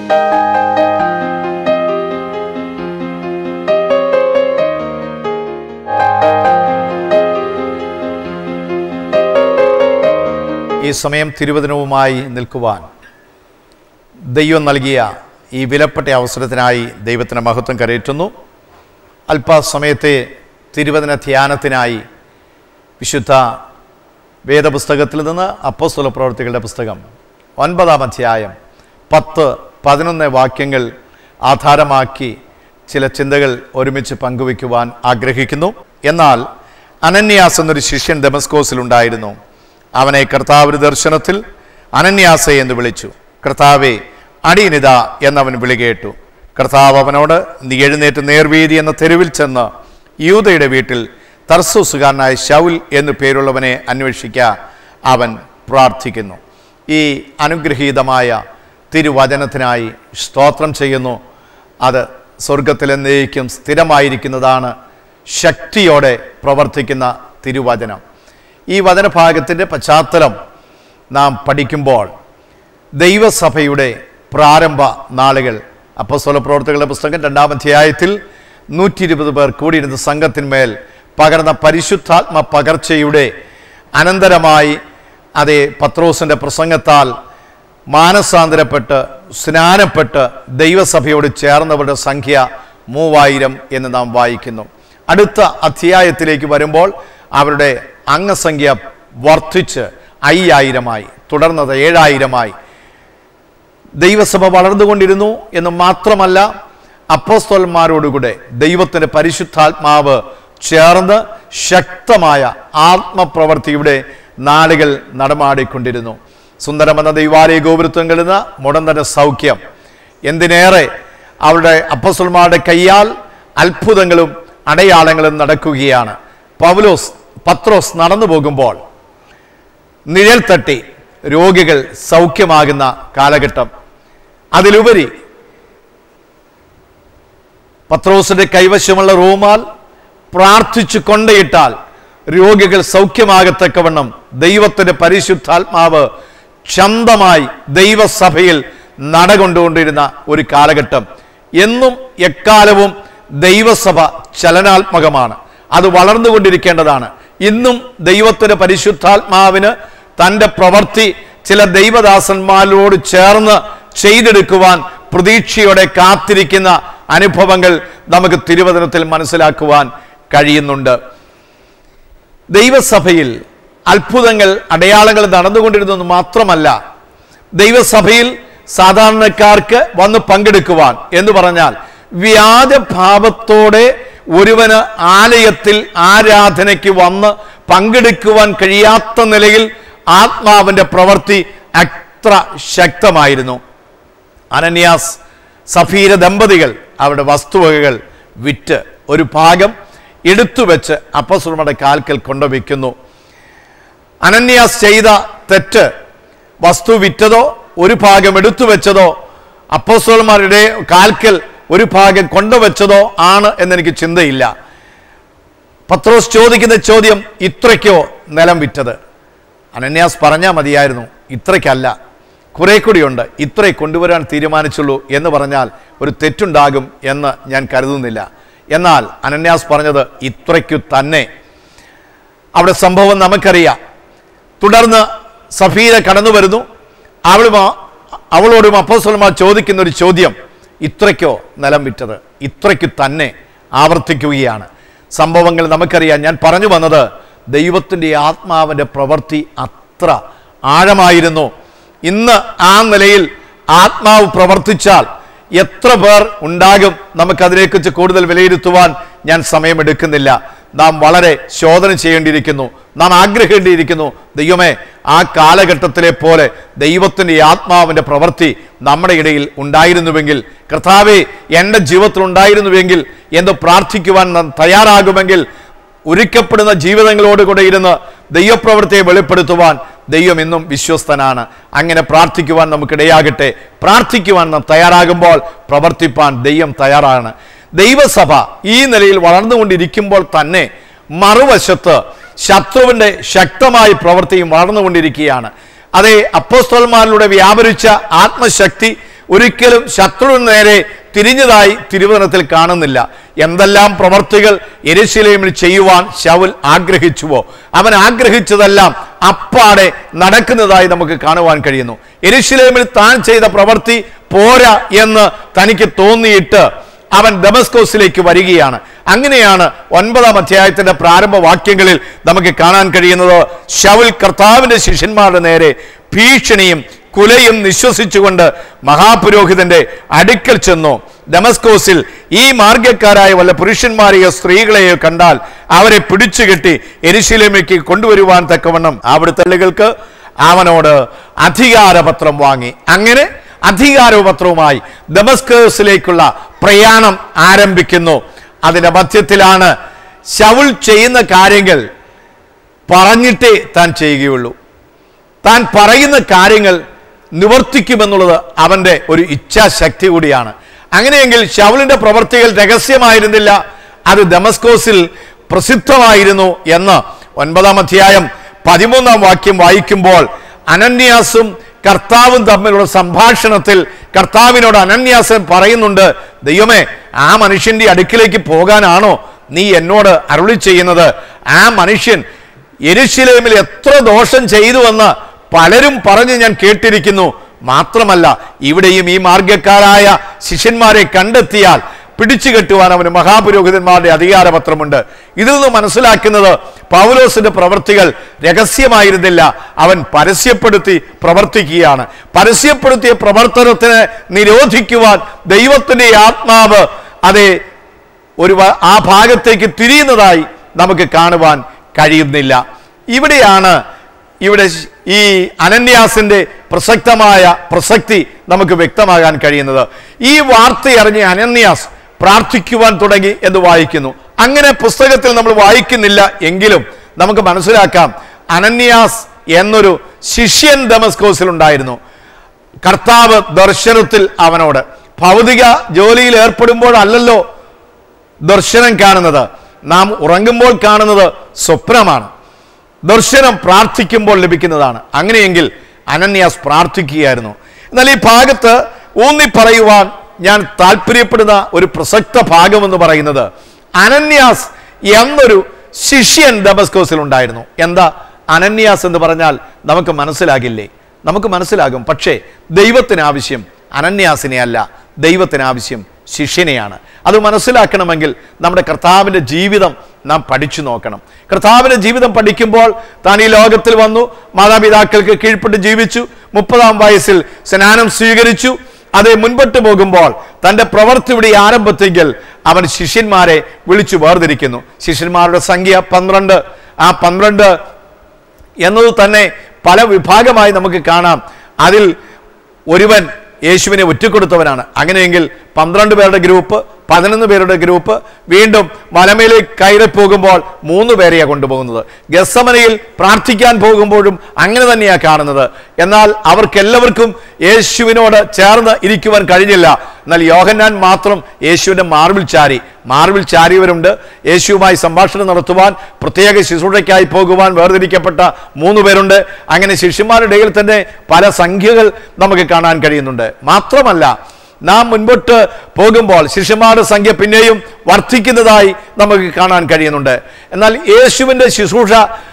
ഈ സമയം തിരുവചനവുമായി നിൽക്കുവാൻ ദൈവം നൽകിയ ഈ വിലപ്പെട്ട അവസരത്തിനായി ദൈവത്തിന് മഹത്വം കരയറ്റുന്നു അല്പസമയത്തെ തിരുവചന ധ്യാനത്തിനായി വിശുദ്ധ വേദപുസ്തകത്തിൽ നിന്ന് അപ്പോസ്തല പ്രവർത്തികളുടെ പുസ്തകം ഒൻപതാം അധ്യായം പത്ത് പതിനൊന്ന് വാക്യങ്ങൾ ആധാരമാക്കി ചില ചിന്തകൾ ഒരുമിച്ച് പങ്കുവയ്ക്കുവാൻ ആഗ്രഹിക്കുന്നു എന്നാൽ അനന്യാസ് എന്നൊരു ശിഷ്യൻ ഡെമസ്കോസിലുണ്ടായിരുന്നു അവനെ കർത്താവ് ഒരു ദർശനത്തിൽ അനന്യാസെ എന്ന് വിളിച്ചു കർത്താവെ അടിയനിത എന്നവൻ വിളികേട്ടു കർത്താവ് അവനോട് നീ എഴുന്നേറ്റ് നേർവീതി എന്ന തെരുവിൽ ചെന്ന് യൂതയുടെ വീട്ടിൽ തർസൂസുകാരനായ ശൗൽ എന്നു പേരുള്ളവനെ അന്വേഷിക്ക അവൻ പ്രാർത്ഥിക്കുന്നു ഈ അനുഗ്രഹീതമായ തിരുവചനത്തിനായി സ്തോത്രം ചെയ്യുന്നു അത് സ്വർഗത്തിലെന്നേക്കും സ്ഥിരമായിരിക്കുന്നതാണ് ശക്തിയോടെ പ്രവർത്തിക്കുന്ന തിരുവചനം ഈ വചനഭാഗത്തിൻ്റെ പശ്ചാത്തലം നാം പഠിക്കുമ്പോൾ ദൈവസഭയുടെ പ്രാരംഭ നാളുകൾ അപ്പസ്വല പ്രവർത്തകളുടെ പുസ്തകം രണ്ടാം അധ്യായത്തിൽ നൂറ്റി ഇരുപത് പേർ കൂടിയിരുന്ന സംഘത്തിന്മേൽ പകർന്ന പരിശുദ്ധാത്മ പകർച്ചയുടെ അനന്തരമായി അതേ പത്രോസിൻ്റെ പ്രസംഗത്താൽ മാനസാന്തരപ്പെട്ട് സ്നാനപ്പെട്ട് ദൈവസഭയോട് ചേർന്നവരുടെ സംഖ്യ മൂവായിരം എന്ന് നാം വായിക്കുന്നു അടുത്ത അധ്യായത്തിലേക്ക് വരുമ്പോൾ അവരുടെ അംഗസംഖ്യ വർദ്ധിച്ച് അയ്യായിരമായി തുടർന്നത് ഏഴായിരമായി ദൈവസഭ വളർന്നുകൊണ്ടിരുന്നു എന്ന് മാത്രമല്ല അപ്പോസ്തോന്മാരോടുകൂടെ ദൈവത്തിൻ്റെ പരിശുദ്ധാത്മാവ് ചേർന്ന് ശക്തമായ ആത്മപ്രവൃത്തിയുടെ നാളുകൾ നടമാടിക്കൊണ്ടിരുന്നു സുന്ദരമെന്ന ദൈവാലയ ഗോപുരത്വങ്ങളിൽ നിന്ന് മുടന്തന്റെ സൗഖ്യം എന്തിനേറെ അവരുടെ അപ്പസ്വന്മാരുടെ കയ്യാൽ അത്ഭുതങ്ങളും അടയാളങ്ങളും നടക്കുകയാണ് പൗലോസ് പത്രോസ് നടന്നു പോകുമ്പോൾ നിഴൽ തട്ടി രോഗികൾ സൗഖ്യമാകുന്ന കാലഘട്ടം അതിലുപരി പത്രോസിന്റെ കൈവശമുള്ള റൂമാൽ പ്രാർത്ഥിച്ചു കൊണ്ടയിട്ടാൽ രോഗികൾ സൗഖ്യമാകത്തക്കവണ്ണം ദൈവത്തിന്റെ പരിശുദ്ധാത്മാവ് ചന്തമായി ദൈവസഭയിൽ നടകൊണ്ടുകൊണ്ടിരുന്ന ഒരു കാലഘട്ടം എന്നും എക്കാലവും ദൈവസഭ ചലനാത്മകമാണ് അത് വളർന്നുകൊണ്ടിരിക്കേണ്ടതാണ് ഇന്നും ദൈവത്തിന്റെ പരിശുദ്ധാത്മാവിന് തൻ്റെ പ്രവൃത്തി ചില ദൈവദാസന്മാരോട് ചേർന്ന് ചെയ്തെടുക്കുവാൻ പ്രതീക്ഷയോടെ കാത്തിരിക്കുന്ന അനുഭവങ്ങൾ നമുക്ക് തിരുവചനത്തിൽ മനസ്സിലാക്കുവാൻ കഴിയുന്നുണ്ട് ദൈവസഭയിൽ അത്ഭുതങ്ങൾ അടയാളങ്ങൾ നടന്നുകൊണ്ടിരുന്നത് മാത്രമല്ല ദൈവസഭയിൽ സാധാരണക്കാർക്ക് വന്ന് പങ്കെടുക്കുവാൻ എന്ന് പറഞ്ഞാൽ വ്യാജഭാവത്തോടെ ഒരുവന് ആലയത്തിൽ ആരാധനയ്ക്ക് വന്ന് പങ്കെടുക്കുവാൻ കഴിയാത്ത നിലയിൽ ആത്മാവിന്റെ പ്രവൃത്തി അത്ര ശക്തമായിരുന്നു അനന്യാസ് സഫീര ദമ്പതികൾ അവരുടെ വസ്തുവകകൾ വിറ്റ് ഒരു ഭാഗം എടുത്തു വെച്ച് അപ്പസുർമയുടെ കാൽക്കൽ കൊണ്ടുവയ്ക്കുന്നു അനന്യാസ് ചെയ്ത തെറ്റ് വസ്തു വിറ്റതോ ഒരു ഭാഗം എടുത്തു വെച്ചതോ അപ്പോസ്തലന്മാരുടെ കാൽക്കൽ ഒരു ഭാഗം കൊണ്ടുവച്ചതോ ആണ് എന്നെനിക്ക് ചിന്തയില്ല പത്രോസ് ചോദിക്കുന്ന ചോദ്യം ഇത്രയ്ക്കോ നിലം വിറ്റത് അനന്യാസ് പറഞ്ഞാൽ മതിയായിരുന്നു ഇത്രയ്ക്കല്ല കുറെ കൂടിയുണ്ട് ഇത്രേ കൊണ്ടുവരാൻ തീരുമാനിച്ചുള്ളൂ എന്ന് പറഞ്ഞാൽ ഒരു തെറ്റുണ്ടാകും എന്ന് ഞാൻ കരുതുന്നില്ല എന്നാൽ അനന്യാസ് പറഞ്ഞത് ഇത്രയ്ക്കു തന്നെ അവിടെ സംഭവം നമുക്കറിയാം തുടർന്ന് സഫീര കടന്നു വരുന്നു അവളും ആ- അവളോടും അപ്പോസ്തലന്മാർ ചോദിക്കുന്ന ഒരു ചോദ്യം ഇത്രയ്ക്കോ നിലം വിറ്റത് ഇത്രയ്ക്കു തന്നെ ആവർത്തിക്കുകയാണ് സംഭവങ്ങൾ നമുക്കറിയാം ഞാൻ പറഞ്ഞു വന്നത് ദൈവത്തിൻ്റെ ആത്മാവിൻ്റെ പ്രവൃത്തി അത്ര ആഴമായിരുന്നു ഇന്ന് ആ നിലയിൽ ആത്മാവ് പ്രവർത്തിച്ചാൽ എത്ര പേർ ഉണ്ടാകും നമുക്കതിനെക്കുറിച്ച് കൂടുതൽ വിലയിരുത്തുവാൻ ഞാൻ സമയമെടുക്കുന്നില്ല നാം വളരെ ശോധന ചെയ്യേണ്ടിയിരിക്കുന്നു നാം ആഗ്രഹിക്കേണ്ടിയിരിക്കുന്നു ദൈവമേ ആ കാലഘട്ടത്തിലെ പോലെ ദൈവത്തിൻ്റെ ആത്മാവിൻ്റെ പ്രവൃത്തി നമ്മുടെ ഇടയിൽ ഉണ്ടായിരുന്നുവെങ്കിൽ കർത്താവെ എൻ്റെ ജീവിതത്തിൽ ഉണ്ടായിരുന്നുവെങ്കിൽ എന്ന് പ്രാർത്ഥിക്കുവാൻ നാം തയ്യാറാകുമെങ്കിൽ ഒരുക്കപ്പെടുന്ന ജീവിതങ്ങളോട് കൂടെ ഇരുന്ന് ദൈവപ്രവൃത്തിയെ വെളിപ്പെടുത്തുവാൻ ദൈവം ഇന്നും വിശ്വസ്തനാണ് അങ്ങനെ പ്രാർത്ഥിക്കുവാൻ നമുക്കിടയാകട്ടെ പ്രാർത്ഥിക്കുവാൻ നാം തയ്യാറാകുമ്പോൾ പ്രവർത്തിപ്പാൻ ദൈവം തയ്യാറാണ് ദൈവസഭ ഈ നിലയിൽ വളർന്നുകൊണ്ടിരിക്കുമ്പോൾ തന്നെ മറുവശത്ത് ശത്രുവിൻ്റെ ശക്തമായ പ്രവൃത്തിയും വളർന്നുകൊണ്ടിരിക്കുകയാണ് അതേ അപ്പോസ്തോന്മാരിലൂടെ വ്യാപരിച്ച ആത്മശക്തി ഒരിക്കലും ശത്രുവിന് നേരെ തിരിഞ്ഞതായി തിരുവനന്തപുരത്തിൽ കാണുന്നില്ല എന്തെല്ലാം പ്രവർത്തികൾ എരുശലേമിൽ ചെയ്യുവാൻ ശൗൽ ആഗ്രഹിച്ചുവോ അവൻ ആഗ്രഹിച്ചതെല്ലാം അപ്പാടെ നടക്കുന്നതായി നമുക്ക് കാണുവാൻ കഴിയുന്നു എരുശലേമിൽ താൻ ചെയ്ത പ്രവൃത്തി പോരാ എന്ന് തനിക്ക് തോന്നിയിട്ട് അവൻ ദമസ്കോസിലേക്ക് വരികയാണ് അങ്ങനെയാണ് ഒൻപതാം അധ്യായത്തിന്റെ പ്രാരംഭ വാക്യങ്ങളിൽ നമുക്ക് കാണാൻ കഴിയുന്നത് ശൗൽ കർത്താവിന്റെ ശിഷ്യന്മാരുടെ നേരെ ഭീഷണിയും കുലയും നിശ്വസിച്ചുകൊണ്ട് മഹാപുരോഹിതന്റെ അടുക്കൽ ചെന്നു ഡമസ്കോസിൽ ഈ മാർഗക്കാരായ വല്ല പുരുഷന്മാരെയോ സ്ത്രീകളെയോ കണ്ടാൽ അവരെ പിടിച്ചുകെട്ടി എരിശിലേമയ്ക്ക് കൊണ്ടുവരുവാൻ തക്കവണ്ണം അവിടുത്തള്ളികൾക്ക് അവനോട് അധികാരപത്രം വാങ്ങി അങ്ങനെ അധികാരപത്രവുമായി ദമസ്കസിലേക്കുള്ള പ്രയാണം ആരംഭിക്കുന്നു അതിന്റെ മധ്യത്തിലാണ് ശൗൽ ചെയ്യുന്ന കാര്യങ്ങൾ പറഞ്ഞിട്ടേ താൻ ചെയ്യുകയുള്ളൂ താൻ പറയുന്ന കാര്യങ്ങൾ നിവർത്തിക്കുമെന്നുള്ളത് അവന്റെ ഒരു ഇച്ഛാശക്തി കൂടിയാണ് അങ്ങനെയെങ്കിൽ ശൗലിന്റെ പ്രവൃത്തികൾ രഹസ്യമായിരുന്നില്ല അത് ദമസ്കോസിൽ പ്രസിദ്ധമായിരുന്നു എന്ന് ഒൻപതാം അധ്യായം പതിമൂന്നാം വാക്യം വായിക്കുമ്പോൾ അനന്യാസും കർത്താവും തമ്മിലുള്ള സംഭാഷണത്തിൽ കർത്താവിനോട് അനന്യാസൻ പറയുന്നുണ്ട് ദൈവമേ ആ മനുഷ്യന്റെ അടുക്കിലേക്ക് പോകാനാണോ നീ എന്നോട് അരുളി ചെയ്യുന്നത് ആ മനുഷ്യൻ യെരുശലേമിൽ എത്ര ദോഷം ചെയ്തുവെന്ന് പലരും പറഞ്ഞ് ഞാൻ കേട്ടിരിക്കുന്നു മാത്രമല്ല ഇവിടെയും ഈ മാർഗക്കാരായ ശിഷ്യന്മാരെ കണ്ടെത്തിയാൽ പിടിച്ചു കെട്ടുവാൻ അവന് മഹാപുരോഹിതന്മാരുടെ അധികാരപത്രമുണ്ട് ഇതിൽ നിന്ന് മനസ്സിലാക്കുന്നത് പൗലോസിന്റെ പ്രവൃത്തികൾ രഹസ്യമായിരുന്നില്ല അവൻ പരസ്യപ്പെടുത്തി പ്രവർത്തിക്കുകയാണ് പരസ്യപ്പെടുത്തിയ പ്രവർത്തനത്തിന് നിരോധിക്കുവാൻ ദൈവത്തിന്റെ ആത്മാവ് അതെ ഒരു വ- ആ ഭാഗത്തേക്ക് തിരിയുന്നതായി നമുക്ക് കാണുവാൻ കഴിയുന്നില്ല ഇവിടെയാണ് ഇവിടെ ശ്- ഈ അനന്യാസിന്റെ പ്രസക്തമായ പ്രസക്തി നമുക്ക് വ്യക്തമാകാൻ കഴിയുന്നത് ഈ വാർത്ത അറിഞ്ഞ അനന്യാസ് പ്രാർത്ഥിക്കുവാൻ തുടങ്ങി എന്ന് വായിക്കുന്നു അങ്ങനെ പുസ്തകത്തിൽ നമ്മൾ വായിക്കുന്നില്ല എങ്കിലും നമുക്ക് മനസ്സിലാക്കാം അനന്യാസ് എന്നൊരു ശിഷ്യൻ ദമസ്കോസിൽ ഉണ്ടായിരുന്നു കർത്താവ് ദർശനത്തിൽ അവനോട് ഭൗതിക ജോലിയിൽ ഏർപ്പെടുമ്പോഴല്ലല്ലോ ദർശനം കാണുന്നത് നാം ഉറങ്ങുമ്പോൾ കാണുന്നത് സ്വപ്നമാണ് ദർശനം പ്രാർത്ഥിക്കുമ്പോൾ ലഭിക്കുന്നതാണ് അങ്ങനെയെങ്കിൽ അനന്യാസ് പ്രാർത്ഥിക്കുകയായിരുന്നു എന്നാൽ ഈ ഭാഗത്ത് ഊന്നി പറയുവാൻ ഞാൻ താല്പര്യപ്പെടുന്ന ഒരു പ്രസക്ത ഭാഗമെന്ന് പറയുന്നത് അനന്യാസ് എന്നൊരു ശിഷ്യൻ ദമസ്കോസിൽ ഉണ്ടായിരുന്നു എന്താ അനന്യാസ് എന്ന് പറഞ്ഞാൽ നമുക്ക് മനസ്സിലാകില്ലേ നമുക്ക് മനസ്സിലാകും പക്ഷേ ദൈവത്തിന് ആവശ്യം അനന്യാസിനെ അല്ല ദൈവത്തിന് ആവശ്യം ശിഷ്യനെയാണ് അത് മനസ്സിലാക്കണമെങ്കിൽ നമ്മുടെ കർത്താവിൻ്റെ ജീവിതം നാം പഠിച്ചു നോക്കണം കർത്താവിൻ്റെ ജീവിതം പഠിക്കുമ്പോൾ താൻ ഈ ലോകത്തിൽ വന്നു മാതാപിതാക്കൾക്ക് കീഴ്പ്പെട്ട് ജീവിച്ചു മുപ്പതാം വയസ്സിൽ സ്നാനം സ്വീകരിച്ചു അത് മുൻപോട്ട് പോകുമ്പോൾ തൻ്റെ പ്രവൃത്തി ഇവിടെ ആരംഭത്തെങ്കിൽ അവൻ ശിഷ്യന്മാരെ വിളിച്ചു വേർതിരിക്കുന്നു ശിഷ്യന്മാരുടെ സംഖ്യ പന്ത്രണ്ട് ആ പന്ത്രണ്ട് എന്നത് തന്നെ പല വിഭാഗമായി നമുക്ക് കാണാം അതിൽ ഒരുവൻ യേശുവിനെ ഒറ്റക്കൊടുത്തവനാണ് അങ്ങനെയെങ്കിൽ പന്ത്രണ്ട് പേരുടെ ഗ്രൂപ്പ് പതിനൊന്ന് പേരുടെ ഗ്രൂപ്പ് വീണ്ടും മലമേലേക്ക് കയറി പോകുമ്പോൾ മൂന്ന് പേരെയാണ് കൊണ്ടുപോകുന്നത് ഗസമനയിൽ പ്രാർത്ഥിക്കാൻ പോകുമ്പോഴും അങ്ങനെ തന്നെയാണ് കാണുന്നത് എന്നാൽ അവർക്കെല്ലാവർക്കും യേശുവിനോട് ചേർന്ന് ഇരിക്കുവാൻ കഴിഞ്ഞില്ല എന്നാൽ യോഹന്നാൻ മാത്രം യേശുവിൻ്റെ മാർവിൽ ചാരി മാർവിൽ ചാരിയവരുണ്ട് യേശുവുമായി സംഭാഷണം നടത്തുവാൻ പ്രത്യേക ശുശ്രൂഷയ്ക്കായി പോകുവാൻ വേർതിരിക്കപ്പെട്ട മൂന്ന് പേരുണ്ട് അങ്ങനെ ശിഷ്യന്മാരുടെ ഇടയിൽ തന്നെ പല സംഖ്യകൾ നമുക്ക് കാണാൻ കഴിയുന്നുണ്ട് മാത്രമല്ല നാം മുൻപോട്ട് പോകുമ്പോൾ ശിഷ്യന്മാരുടെ സംഖ്യ പിന്നെയും വർദ്ധിക്കുന്നതായി നമുക്ക് കാണാൻ കഴിയുന്നുണ്ട് എന്നാൽ യേശുവിൻ്റെ ശുശ്രൂഷ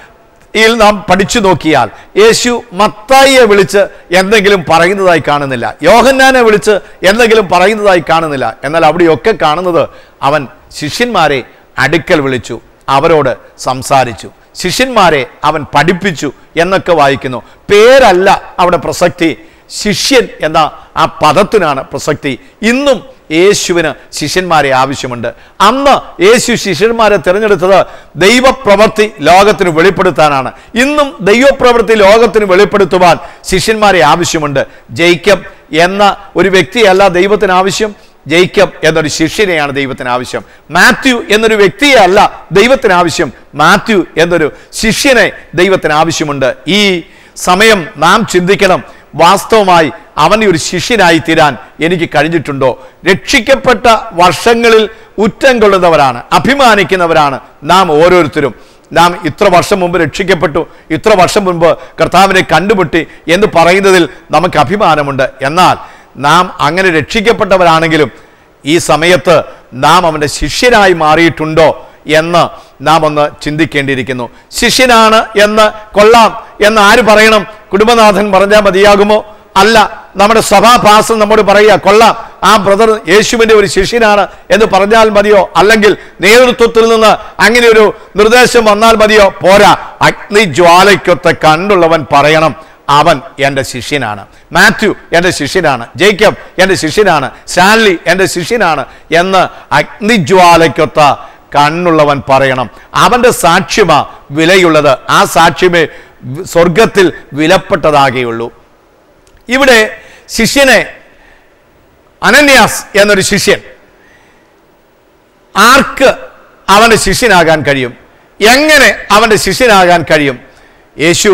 യിൽ നാം പഠിച്ചു നോക്കിയാൽ യേശു മത്തായിയെ വിളിച്ച് എന്തെങ്കിലും പറയുന്നതായി കാണുന്നില്ല യോഹന്നാനെ വിളിച്ച് എന്തെങ്കിലും പറയുന്നതായി കാണുന്നില്ല എന്നാൽ അവിടെയൊക്കെ കാണുന്നത് അവൻ ശിഷ്യന്മാരെ അടുക്കൽ വിളിച്ചു അവരോട് സംസാരിച്ചു ശിഷ്യന്മാരെ അവൻ പഠിപ്പിച്ചു എന്നൊക്കെ വായിക്കുന്നു പേരല്ല അവിടെ പ്രസക്തി ശിഷ്യൻ എന്ന ആ പദത്തിനാണ് പ്രസക്തി ഇന്നും യേശുവിന് ശിഷ്യന്മാരെ ആവശ്യമുണ്ട് അന്ന് യേശു ശിഷ്യന്മാരെ തിരഞ്ഞെടുത്തത് ദൈവപ്രവൃത്തി ലോകത്തിന് വെളിപ്പെടുത്താനാണ് ഇന്നും ദൈവപ്രവൃത്തി ലോകത്തിന് വെളിപ്പെടുത്തുവാൻ ശിഷ്യന്മാരെ ആവശ്യമുണ്ട് ജയിക്കബ് എന്ന ഒരു വ്യക്തിയല്ല ദൈവത്തിന് ആവശ്യം ജയിക്കബ് എന്നൊരു ശിഷ്യനെയാണ് ദൈവത്തിന് ആവശ്യം മാത്യു എന്നൊരു വ്യക്തിയെ അല്ല ദൈവത്തിന് ആവശ്യം മാത്യു എന്നൊരു ശിഷ്യനെ ദൈവത്തിന് ആവശ്യമുണ്ട് ഈ സമയം നാം ചിന്തിക്കണം വാസ്തവമായി അവനെ ഒരു ശിഷ്യനായി തീരാൻ എനിക്ക് കഴിഞ്ഞിട്ടുണ്ടോ രക്ഷിക്കപ്പെട്ട വർഷങ്ങളിൽ ഉറ്റം കൊള്ളുന്നവരാണ് അഭിമാനിക്കുന്നവരാണ് നാം ഓരോരുത്തരും നാം ഇത്ര വർഷം മുമ്പ് രക്ഷിക്കപ്പെട്ടു ഇത്ര വർഷം മുമ്പ് കർത്താവിനെ കണ്ടുമുട്ടി എന്ന് പറയുന്നതിൽ നമുക്ക് അഭിമാനമുണ്ട് എന്നാൽ നാം അങ്ങനെ രക്ഷിക്കപ്പെട്ടവരാണെങ്കിലും ഈ സമയത്ത് നാം അവൻ്റെ ശിഷ്യനായി മാറിയിട്ടുണ്ടോ എന്ന് നാം ഒന്ന് ചിന്തിക്കേണ്ടിയിരിക്കുന്നു ശിഷ്യനാണ് എന്ന് കൊള്ളാം എന്ന് ആര് പറയണം കുടുംബനാഥൻ പറഞ്ഞാൽ മതിയാകുമോ അല്ല നമ്മുടെ സഭാപാസം നമ്മോട് പറയുക കൊള്ളാം ആ ബ്രദർ യേശുവിന്റെ ഒരു ശിഷ്യനാണ് എന്ന് പറഞ്ഞാൽ മതിയോ അല്ലെങ്കിൽ നേതൃത്വത്തിൽ നിന്ന് അങ്ങനെ ഒരു നിർദ്ദേശം വന്നാൽ മതിയോ പോരാ അഗ്നിജ്വാലയ്ക്കൊത്ത കണ്ടുള്ളവൻ പറയണം അവൻ എൻ്റെ ശിഷ്യനാണ് മാത്യു എൻ്റെ ശിഷ്യനാണ് ജേക്കബ് എൻ്റെ ശിഷ്യനാണ് സ്റ്റാൻലി എൻ്റെ ശിഷ്യനാണ് എന്ന് അഗ്നിജ്വാലയ്ക്കൊത്ത കണ്ണുള്ളവൻ പറയണം അവൻ്റെ സാക്ഷ്യമാ വിലയുള്ളത് ആ സാക്ഷ്യമേ സ്വർഗത്തിൽ വിലപ്പെട്ടതാകെയുള്ളൂ ഇവിടെ ശിഷ്യനെ അനന്യാസ് എന്നൊരു ശിഷ്യൻ ആർക്ക് അവൻ്റെ ശിഷ്യനാകാൻ കഴിയും എങ്ങനെ അവൻ്റെ ശിഷ്യനാകാൻ കഴിയും യേശു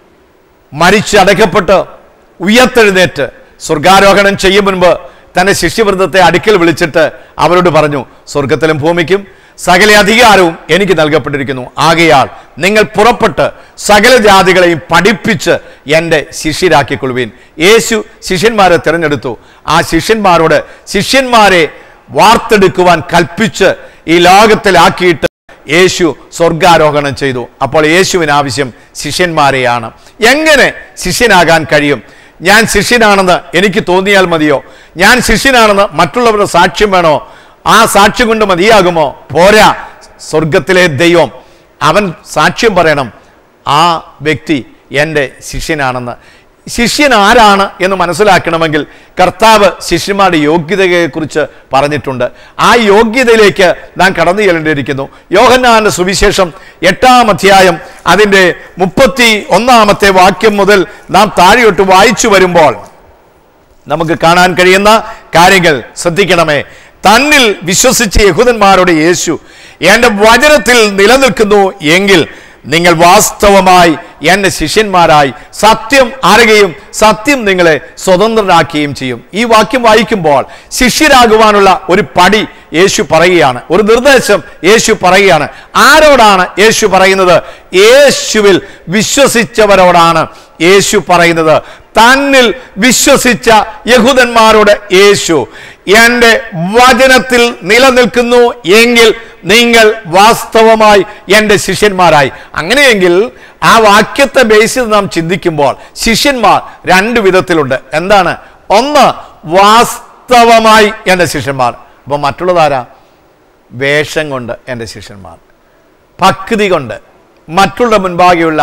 മരിച്ച് അടയ്ക്കപ്പെട്ട് ഉയർത്തെഴുന്നേറ്റ് സ്വർഗാരോഹണം ചെയ്യും മുൻപ് തന്റെ ശിഷ്യവൃന്ദത്തെ അടുക്കൽ വിളിച്ചിട്ട് അവരോട് പറഞ്ഞു സ്വർഗത്തിലും ഭൂമിക്കും സകല അധികാരവും എനിക്ക് നൽകപ്പെട്ടിരിക്കുന്നു ആകയാൽ നിങ്ങൾ പുറപ്പെട്ട് സകല ജാതികളെയും പഠിപ്പിച്ച് എൻ്റെ ശിഷ്യരാക്കിക്കൊള്ളുവീൻ യേശു ശിഷ്യന്മാരെ തിരഞ്ഞെടുത്തു ആ ശിഷ്യന്മാരോട് ശിഷ്യന്മാരെ വാർത്തെടുക്കുവാൻ കൽപ്പിച്ച് ഈ ലോകത്തിലാക്കിയിട്ട് യേശു സ്വർഗാരോഹണം ചെയ്തു അപ്പോൾ യേശുവിന് ആവശ്യം ശിഷ്യന്മാരെയാണ് എങ്ങനെ ശിഷ്യനാകാൻ കഴിയും ഞാൻ ശിഷ്യനാണെന്ന് എനിക്ക് തോന്നിയാൽ മതിയോ ഞാൻ ശിഷ്യനാണെന്ന് മറ്റുള്ളവരുടെ സാക്ഷ്യം വേണോ ആ സാക്ഷ്യം കൊണ്ട് മതിയാകുമോ പോരാ സ്വർഗത്തിലെ ദൈവം അവൻ സാക്ഷ്യം പറയണം ആ വ്യക്തി എൻ്റെ ശിഷ്യനാണെന്ന് ശിഷ്യൻ ആരാണ് എന്ന് മനസ്സിലാക്കണമെങ്കിൽ കർത്താവ് ശിഷ്യന്മാരുടെ യോഗ്യതയെക്കുറിച്ച് പറഞ്ഞിട്ടുണ്ട് ആ യോഗ്യതയിലേക്ക് നാം കടന്നു ചെല്ലേണ്ടിയിരിക്കുന്നു യോഹന്നാന്റെ സുവിശേഷം എട്ടാം അധ്യായം അതിൻ്റെ മുപ്പത്തി ഒന്നാമത്തെ വാക്യം മുതൽ നാം താഴെയോട്ട് വായിച്ചു വരുമ്പോൾ നമുക്ക് കാണാൻ കഴിയുന്ന കാര്യങ്ങൾ ശ്രദ്ധിക്കണമേ തന്നിൽ വിശ്വസിച്ച യഹൂദന്മാരോട് യേശു എൻ്റെ വചനത്തിൽ നിലനിൽക്കുന്നു എങ്കിൽ നിങ്ങൾ വാസ്തവമായി എൻ്റെ ശിഷ്യന്മാരായി സത്യം അറിയുകയും സത്യം നിങ്ങളെ സ്വതന്ത്രരാക്കുകയും ചെയ്യും ഈ വാക്യം വായിക്കുമ്പോൾ ശിഷ്യരാകുവാനുള്ള ഒരു പടി യേശു പറയുകയാണ് ഒരു നിർദ്ദേശം യേശു പറയുകയാണ് ആരോടാണ് യേശു പറയുന്നത് യേശുവിൽ വിശ്വസിച്ചവരോടാണ് യേശു പറയുന്നത് തന്നിൽ വിശ്വസിച്ച യഹൂദന്മാരോട് യേശു എൻ്റെ വചനത്തിൽ നിലനിൽക്കുന്നു എങ്കിൽ നിങ്ങൾ വാസ്തവമായി എൻ്റെ ശിഷ്യന്മാരായി അങ്ങനെയെങ്കിൽ ആ വാക്യത്തെ ബേസ് ചെയ്ത് നാം ചിന്തിക്കുമ്പോൾ ശിഷ്യന്മാർ രണ്ട് വിധത്തിലുണ്ട് എന്താണ് ഒന്ന് വാസ്തവമായി എൻ്റെ ശിഷ്യന്മാർ അപ്പൊ മറ്റുള്ളതാരാ വേഷം കൊണ്ട് എൻ്റെ ശിഷ്യന്മാർ ഭക്തി കൊണ്ട് മറ്റുള്ള മുൻപാകെയുള്ള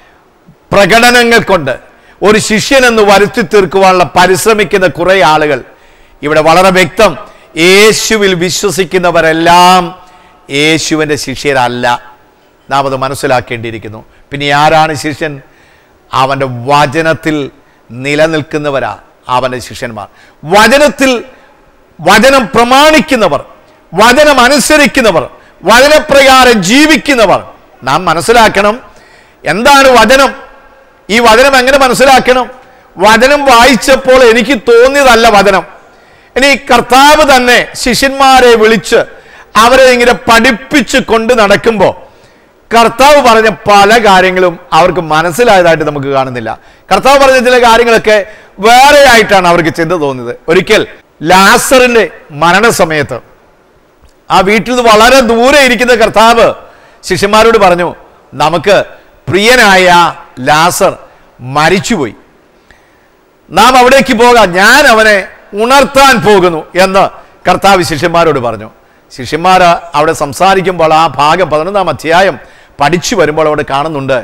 പ്രകടനങ്ങൾ കൊണ്ട് ഒരു ശിഷ്യനെന്ന് വരുത്തി തീർക്കുവാനുള്ള പരിശ്രമിക്കുന്ന കുറെ ആളുകൾ ഇവിടെ വളരെ വ്യക്തം യേശുവിൽ വിശ്വസിക്കുന്നവരെല്ലാം യേശുവിൻ്റെ ശിഷ്യരല്ല നാം അത് മനസ്സിലാക്കേണ്ടിയിരിക്കുന്നു പിന്നെ ആരാണ് ശിഷ്യൻ അവൻ്റെ വചനത്തിൽ നിലനിൽക്കുന്നവരാ അവൻ്റെ ശിഷ്യന്മാർ വചനത്തിൽ വചനം പ്രമാണിക്കുന്നവർ വചനം അനുസരിക്കുന്നവർ വചനപ്രകാരം ജീവിക്കുന്നവർ നാം മനസ്സിലാക്കണം എന്താണ് വചനം ഈ വചനം എങ്ങനെ മനസ്സിലാക്കണം വചനം വായിച്ചപ്പോൾ എനിക്ക് തോന്നിയതല്ല വചനം ഇനി കർത്താവ് തന്നെ ശിഷ്യന്മാരെ വിളിച്ച് അവരെ ഇങ്ങനെ പഠിപ്പിച്ച് കൊണ്ട് നടക്കുമ്പോൾ കർത്താവ് പറഞ്ഞ പല കാര്യങ്ങളും അവർക്ക് മനസ്സിലായതായിട്ട് നമുക്ക് കാണുന്നില്ല കർത്താവ് പറഞ്ഞ ചില കാര്യങ്ങളൊക്കെ വേറെ ആയിട്ടാണ് അവർക്ക് ചിന്ത തോന്നിയത് ഒരിക്കൽ ലാസറിന്റെ മരണസമയത്ത് ആ വീട്ടിൽ നിന്ന് വളരെ ദൂരെ ഇരിക്കുന്ന കർത്താവ് ശിഷ്യന്മാരോട് പറഞ്ഞു നമുക്ക് പ്രിയനായ ലാസർ മരിച്ചുപോയി നാം അവിടേക്ക് പോകാം ഞാൻ അവനെ ഉണർത്താൻ പോകുന്നു എന്ന് കർത്താവ് ശിഷ്യന്മാരോട് പറഞ്ഞു ശിഷ്യന്മാർ അവിടെ സംസാരിക്കുമ്പോൾ ആ ഭാഗം പതിനൊന്നാം അധ്യായം പഠിച്ചു വരുമ്പോൾ അവിടെ കാണുന്നുണ്ട്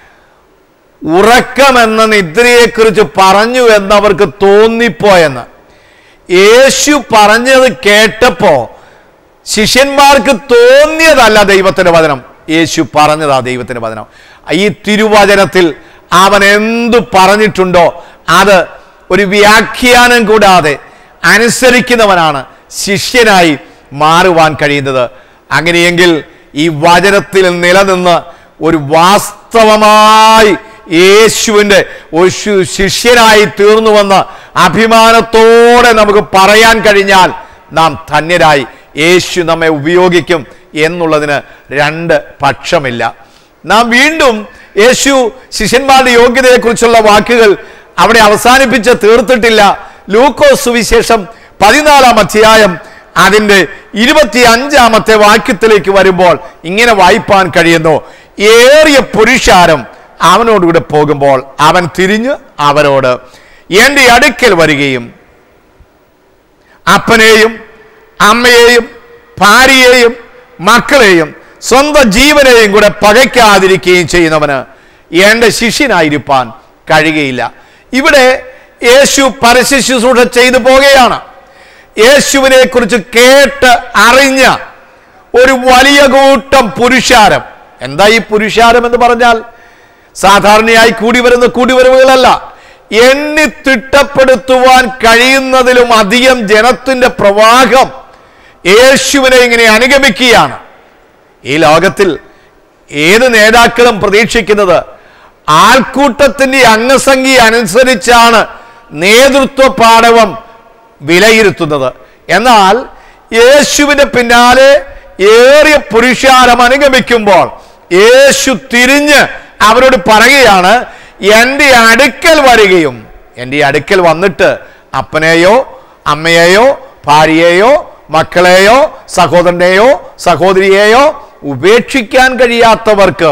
ഉറക്കമെന്ന നിദ്രയെക്കുറിച്ച് പറഞ്ഞു എന്നവർക്ക് തോന്നിപ്പോയെന്ന് യേശു പറഞ്ഞത് കേട്ടപ്പോ ശിഷ്യന്മാർക്ക് തോന്നിയതല്ല ദൈവത്തിന്റെ വചനം യേശു പറഞ്ഞതാ ദൈവത്തിന്റെ വചനം ഈ തിരുവചനത്തിൽ അവൻ എന്തു പറഞ്ഞിട്ടുണ്ടോ അത് ഒരു വ്യാഖ്യാനം കൂടാതെ അനുസരിക്കുന്നവനാണ് ശിഷ്യനായി മാറുവാൻ കഴിയുന്നത് അങ്ങനെയെങ്കിൽ ഈ വചനത്തിൽ നിലനിന്ന് ഒരു വാസ്തവമായി യേശുവിൻ്റെ ഒരു ശു- ശിഷ്യനായി തീർന്നുവെന്ന് അഭിമാനത്തോടെ നമുക്ക് പറയാൻ കഴിഞ്ഞാൽ നാം ധന്യരായി യേശു നമ്മെ ഉപയോഗിക്കും എന്നുള്ളതിന് രണ്ട് പക്ഷമില്ല നാം വീണ്ടും യേശു ശിഷ്യന്മാരുടെ യോഗ്യതയെക്കുറിച്ചുള്ള വാക്കുകൾ അവിടെ അവസാനിപ്പിച്ച് തീർത്തിട്ടില്ല ലൂക്കോസ് സുവിശേഷം പതിനാലാം അധ്യായം അതിൻ്റെ ഇരുപത്തി അഞ്ചാമത്തെ വാക്യത്തിലേക്ക് വരുമ്പോൾ ഇങ്ങനെ വായിപ്പാൻ കഴിയുന്നു ഏറിയ പുരുഷാരം അവനോടുകൂടെ പോകുമ്പോൾ അവൻ തിരിഞ്ഞ് അവരോട് എൻ്റെ അടുക്കൽ വരികയും അപ്പനെയും അമ്മയെയും ഭാര്യയെയും മക്കളെയും സ്വന്തം ജീവനെയും കൂടെ പകയ്ക്കാതിരിക്കുകയും ചെയ്യുന്നവന് എൻ്റെ ശിഷ്യനായിരിക്കാൻ കഴിയുകയില്ല ഇവിടെ യേശു പരശുശ്രൂഷ ചെയ്തു പോകുകയാണ് യേശുവിനെ കുറിച്ച് കേട്ട് അറിഞ്ഞ ഒരു വലിയ കൂട്ടം പുരുഷാരം എന്താ ഈ പുരുഷാരം എന്ന് പറഞ്ഞാൽ സാധാരണയായി കൂടി വരുന്ന കൂടിവരവുകളല്ല എണ്ണി തിട്ടപ്പെടുത്തുവാൻ കഴിയുന്നതിലും അധികം ജനത്തിന്റെ പ്രവാഹം യേശുവിനെ ഇങ്ങനെ അനുഗമിക്കുകയാണ് ഈ ലോകത്തിൽ ഏത് നേതാക്കളും പ്രതീക്ഷിക്കുന്നത് ആൾക്കൂട്ടത്തിന്റെ അംഗസംഖ്യ അനുസരിച്ചാണ് നേതൃത്വ പാടവം വിലയിരുത്തുന്നത് എന്നാൽ യേശുവിന്റെ പിന്നാലെ ഏറിയ പുരുഷാരം അനുഗമിക്കുമ്പോൾ യേശു തിരിഞ്ഞ് അവരോട് പറയുകയാണ് എൻ്റെ അടുക്കൽ വരികയും എൻ്റെ അടുക്കൽ വന്നിട്ട് അപ്പനെയോ അമ്മയെയോ ഭാര്യയെയോ മക്കളെയോ സഹോദരനെയോ സഹോദരിയെയോ ഉപേക്ഷിക്കാൻ കഴിയാത്തവർക്ക്